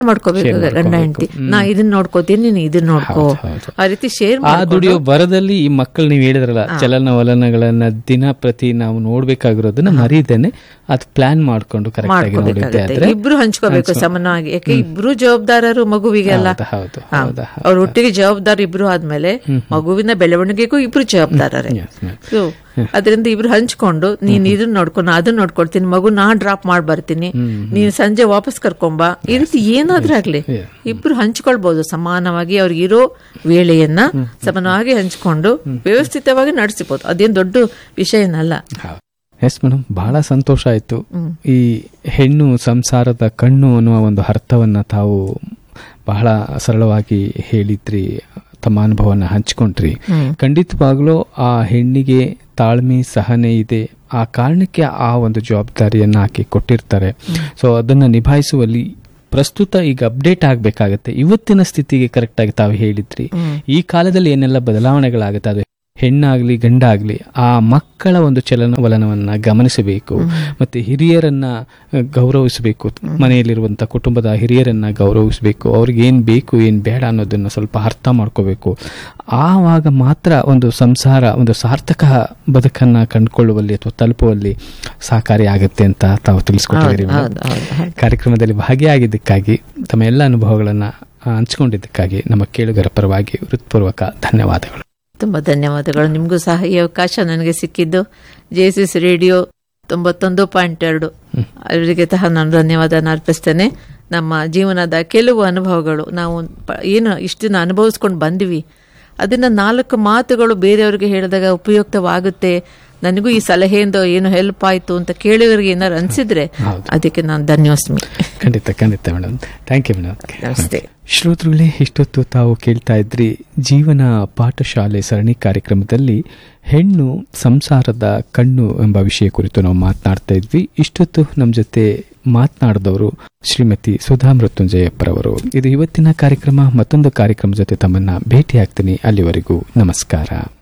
ಮಾಡ್ಕೋಬೇಕು Share ಗಂಡ ಮಾಡ್ಕೋಬೇಕು. ಹೆಂಡತಿ ನಾ ಇದನ್ನ ನೋಡ್ಕೋತೀನಿ ನೀನು ಇದನ್ನ ನೋಡ್ಕೋ ಹೌದು, ಹೌದು. ಆ ರೀತಿ ಶೇರ್ ಆ ದುಡಿಯೋ ಬರದಲ್ಲಿ ಈ ಮಕ್ಕಳು ನೀವು ಹೇಳಿದ್ರಲ್ಲ ಚಲನವಲನಗಳನ್ನ ದಿನ ಪ್ರತಿ ನಾವು ನೋಡ್ಬೇಕಾಗಿರೋದನ್ನ ಮರೀದೇನೆ ಅದು ಪ್ಲಾನ್ ಮಾಡ್ಕೊಂಡು ಕರೆಕ್ಟ್ ಆಗಿ ನೋಡಿದ್ದೆ ಮಾಡ್ಕೋಬೇಕಾಗತ್ತೆ ಆದ್ರೆ ಇಬ್ರು ಹಂಚ್ಕೋಬೇಕು ಸಮಾನವಾಗಿ ಯಾಕೆ ಇಬ್ರು ಜವಾಬ್ದಾರರು ಮಗುವಿಗೆಲ್ಲ ಹೌದು, ಹೌದು ಹಾ. ಹೌದಾ ಅವ್ರ ಒಟ್ಟಿಗೆ ಜವಾಬ್ದಾರ ಇಬ್ರು ಆದ್ಮೇಲೆ ಮಗುವಿನ ಬೆಳವಣಿಗೆಗೂ ಇಬ್ರು ಜವಾಬ್ದಾರರೇ Yes, ma'am. So, ಅದರಿಂದ ಇಬ್ರು ಹಂಚ್ಕೊಂಡು ನೀನ್ ಇದನ್ನ ನೋಡ್ಕೊಂಡು ನಾ ಅದನ್ನ ನೋಡ್ಕೊಳ್ತೀನಿ ಮಗು ನಾ ಡ್ರಾಪ್ ಮಾಡಿ ಬರ್ತೀನಿ ನೀನ್ ಸಂಜೆ ವಾಪಸ್ ಕರ್ಕೊಂಬಾ ಈ ರೀತಿ ಏನಾದ್ರೂ ಆಗ್ಲಿ Yeah. ಇಬ್ರು ಹಂಚ್ಕೊಳ್ಬಹುದು ಸಮಾನವಾಗಿ ಅವ್ರಿಗೆ ಇರೋ ವೇಳೆಯನ್ನ ಸಮಾನವಾಗಿ ಹಂಚ್ಕೊಂಡು ವ್ಯವಸ್ಥಿತವಾಗಿ ನಡೆಸಬಹುದು ಅದೇನ್ ದೊಡ್ಡ ವಿಷಯ ಏನಲ್ಲ ಎಸ್ ಮೇಡಮ್ ಬಹಳ ಸಂತೋಷ ಆಯ್ತು ಈ ಹೆಣ್ಣು ಸಂಸಾರದ ಕಣ್ಣು ಅನ್ನುವ ಒಂದು ಅರ್ಥವನ್ನ ತಾವು ಬಹಳ ಸರಳವಾಗಿ ಹೇಳಿದ್ರಿ ತಮ್ಮ ಅನುಭವನ ಹಂಚ್ಕೊಂಡ್ರಿ ಖಂಡಿತವಾಗ್ಲೂ ಆ ಹೆಣ್ಣಿಗೆ ತಾಳ್ಮೆ ಸಹನೆ ಇದೆ ಆ ಕಾರಣಕ್ಕೆ ಆ ಒಂದು ಜವಾಬ್ದಾರಿಯನ್ನ ಆಕೆ ಕೊಟ್ಟಿರ್ತಾರೆ ಸೊ ಅದನ್ನ ನಿಭಾಯಿಸುವಲ್ಲಿ ಪ್ರಸ್ತುತ ಈಗ ಅಪ್ಡೇಟ್ ಆಗಬೇಕಾಗತ್ತೆ ಇವತ್ತಿನ ಸ್ಥಿತಿಗೆ ಕರೆಕ್ಟ್ ಆಗಿ ತಾವು ಹೇಳಿದ್ರಿ ಈ ಕಾಲದಲ್ಲಿ ಏನೆಲ್ಲ ಬದಲಾವಣೆಗಳಾಗುತ್ತೆ ಅದು ಹೆಣ್ಣಾಗ್ಲಿ ಗಂಡಾಗ್ಲಿ ಆ ಮಕ್ಕಳ ಒಂದು ಚಲನವಲನವನ್ನ ಗಮನಿಸಬೇಕು ಮತ್ತೆ ಹಿರಿಯರನ್ನ ಅಹ್, ಗೌರವಿಸಬೇಕು ಮನೆಯಲ್ಲಿರುವಂತ ಕುಟುಂಬದ ಹಿರಿಯರನ್ನ ಗೌರವಿಸಬೇಕು ಅವ್ರಿಗೆ ಏನ್ ಬೇಕು ಏನ್ ಬೇಡ ಅನ್ನೋದನ್ನ ಸ್ವಲ್ಪ ಅರ್ಥ ಮಾಡ್ಕೋಬೇಕು ಆವಾಗ ಮಾತ್ರ ಒಂದು ಸಂಸಾರ ಒಂದು ಸಾರ್ಥಕ ಬದುಕನ್ನ ಕಂಡುಕೊಳ್ಳುವಲ್ಲಿ ಅಥವಾ ತಲುಪುವಲ್ಲಿ ಸಹಕಾರಿ ಆಗುತ್ತೆ ಅಂತ ತಾವು ತಿಳಿಸ್ಕೊಟ್ಟಿದ್ದೀರಿ ಮೇಡಮ್. ಹೌದು, ಹೌದು, ಹೌದು. ಕಾರ್ಯಕ್ರಮದಲ್ಲಿ ಭಾಗಿಯಾಗಿದ್ದಕ್ಕಾಗಿ ತಮ್ಮ ಎಲ್ಲ ಅನುಭವಗಳನ್ನ ಆ, ಹಂಚಿಕೊಂಡಿದ್ದಕ್ಕಾಗಿ ನಮ್ಮ ಕೇಳುಗರ ಪರವಾಗಿ ಹೃತ್ಪೂರ್ವಕ ಧನ್ಯವಾದಗಳು ತುಂಬಾ ಧನ್ಯವಾದಗಳು ನಿಮಗೂ ಸಹ ಈ ಅವಕಾಶ ನನಗೆ ಸಿಕ್ಕಿದ್ದು ಜೆಸಿಸ್ ರೇಡಿಯೋ ತೊಂಬತ್ತೊಂದು ಪಾಯಿಂಟ್ ಎರಡು ಅವರಿಗೆ ಸಹ ನಾನು ಧನ್ಯವಾದನ ಅರ್ಪಿಸ್ತೇನೆ ನಮ್ಮ ಜೀವನದ ಕೆಲವು ಅನುಭವಗಳು ನಾವು ಪ- ಏನು ಇಷ್ಟು ದಿನ ಅನುಭವಿಸ್ಕೊಂಡು ಬಂದ್ವಿ ಅದನ್ನ ನಾಲ್ಕು ಮಾತುಗಳು ಬೇರೆಯವ್ರಿಗೆ ಹೇಳಿದಾಗ ಉಪಯುಕ್ತವಾಗುತ್ತೆ ನನಗೂ ಈ ಸಲಹೆಯಿಂದ ಏನು ಹೆಲ್ಪ್ ಆಯ್ತು ಅಂತ ಕೇಳಿದವರಿಗೆ ಏನಾರು ಅನ್ಸಿದ್ರೆ ಹೌದು. ಅದಕ್ಕೆ ನಾನು ಧನ್ಯೋಸ್ಮಿ ಖಂಡಿತ ಖಂಡಿತ ಮೇಡಮ್ ಥ್ಯಾಂಕ್ ಯು ಮೇಡಮ್ ನಮಸ್ತೆ ಶ್ರೋತೃಗಳೇ ಇಷ್ಟೊತ್ತು ತಾವು ಕೇಳ್ತಾ ಇದ್ರಿ ಜೀವನ ಪಾಠಶಾಲೆ ಸರಣಿ ಕಾರ್ಯಕ್ರಮದಲ್ಲಿ ಹೆಣ್ಣು ಸಂಸಾರದ ಕಣ್ಣು ಎಂಬ ವಿಷಯ ಕುರಿತು ನಾವು ಮಾತನಾಡ್ತಾ ಇದ್ವಿ ಇಷ್ಟೊತ್ತು ನಮ್ಮ ಜೊತೆ ಮಾತನಾಡಿದವರು ಶ್ರೀಮತಿ ಸುಧಾ ಮೃತ್ಯುಂಜಯಪ್ಪರವರು ಇದು ಇವತ್ತಿನ ಕಾರ್ಯಕ್ರಮ ಮತ್ತೊಂದು ಕಾರ್ಯಕ್ರಮ ಜೊತೆ ತಮ್ಮನ್ನ ಭೇಟಿ ಆಗ್ತೀನಿ ಅಲ್ಲಿವರೆಗೂ ನಮಸ್ಕಾರ